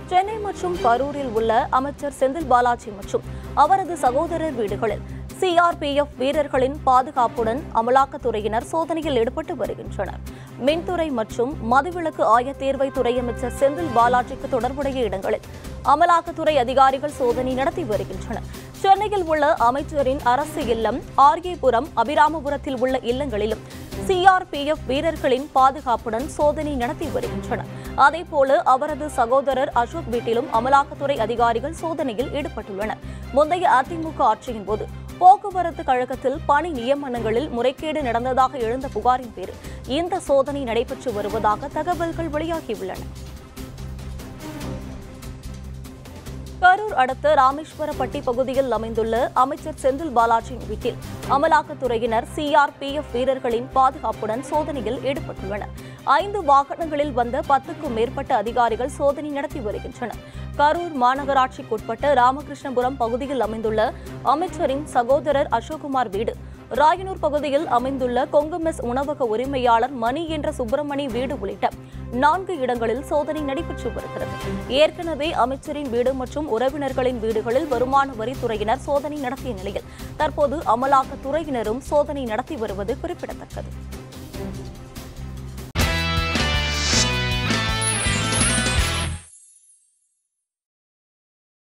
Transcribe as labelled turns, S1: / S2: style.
S1: சென்னை மற்றும் கரூரில் உள்ள அமைச்சர் செந்தில் பாலாஜி மற்றும் அவரது சகோதரர் வீடுகளில் சிஆர்பிஎஃப் வீரர்களின் பாதுகாப்புடன் அமலாக்கத்துறையினர் சோதனையில் ஈடுபட்டு வருகின்றனர் மின்துறை மற்றும் மதுவிலக்கு ஆயத்தேர்வை துறை அமைச்சர் செந்தில் பாலாஜிக்கு தொடர்புடைய இடங்களில் அமலாக்கத்துறை அதிகாரிகள் சோதனை நடத்தி வருகின்றனர் சென்னையில் உள்ள அமைச்சரின் அரசு இல்லம் ஆர்கேபுரம் அபிராமபுரத்தில் உள்ள இல்லங்களிலும் சிஆர்பிஎஃப் வீரர்களின் பாதுகாப்புடன் சோதனை நடத்தி வருகின்றனர் அதேபோல அவரது சகோதரர் அசோக் வீட்டிலும் அமலாக்கத்துறை அதிகாரிகள் சோதனையில் ஈடுபட்டுள்ளனர் முந்தைய அதிமுக ஆட்சியின் போது போக்குவரத்து கழகத்தில் பணி நியமனங்களில் முறைகேடு நடந்ததாக எழுந்த புகாரின் பேரில் இந்த சோதனை நடைபெற்று வருவதாக தகவல்கள் வெளியாகியுள்ளன கரூர் அடுத்த ராமேஸ்வரப்பட்டி பகுதியில் அமைந்துள்ள அமைச்சர் செந்தில் பாலாஜியின் வீட்டில் அமலாக்கத்துறையினர் சிஆர்பிஎஃப் வீரர்களின் பாதுகாப்புடன் சோதனையில் ஈடுபட்டுள்ளனர் ஐந்து வாகனங்களில் வந்த பத்துக்கும் மேற்பட்ட அதிகாரிகள் சோதனை நடத்தி வருகின்றனர் கரூர் மாநகராட்சிக்குட்பட்ட ராமகிருஷ்ணபுரம் பகுதியில் அமைந்துள்ள அமைச்சரின் சகோதரர் அசோக்குமார் வீடு ராயனூர் பகுதியில் அமைந்துள்ள கொங்கு மெஸ் உணவக உரிமையாளர் மணி என்ற சுப்பிரமணி வீடு உள்ளிட்ட நான்கு இடங்களில் சோதனை நடைபெற்று வருகிறது ஏற்கனவே அமைச்சரின் வீடு மற்றும் உறவினர்களின் வீடுகளில் வருமான வரித்துறையினர் சோதனை நடத்திய நிலையில் தற்போது அமலாக்கத்துறையினரும் சோதனை நடத்தி வருவது குறிப்பிடத்தக்கது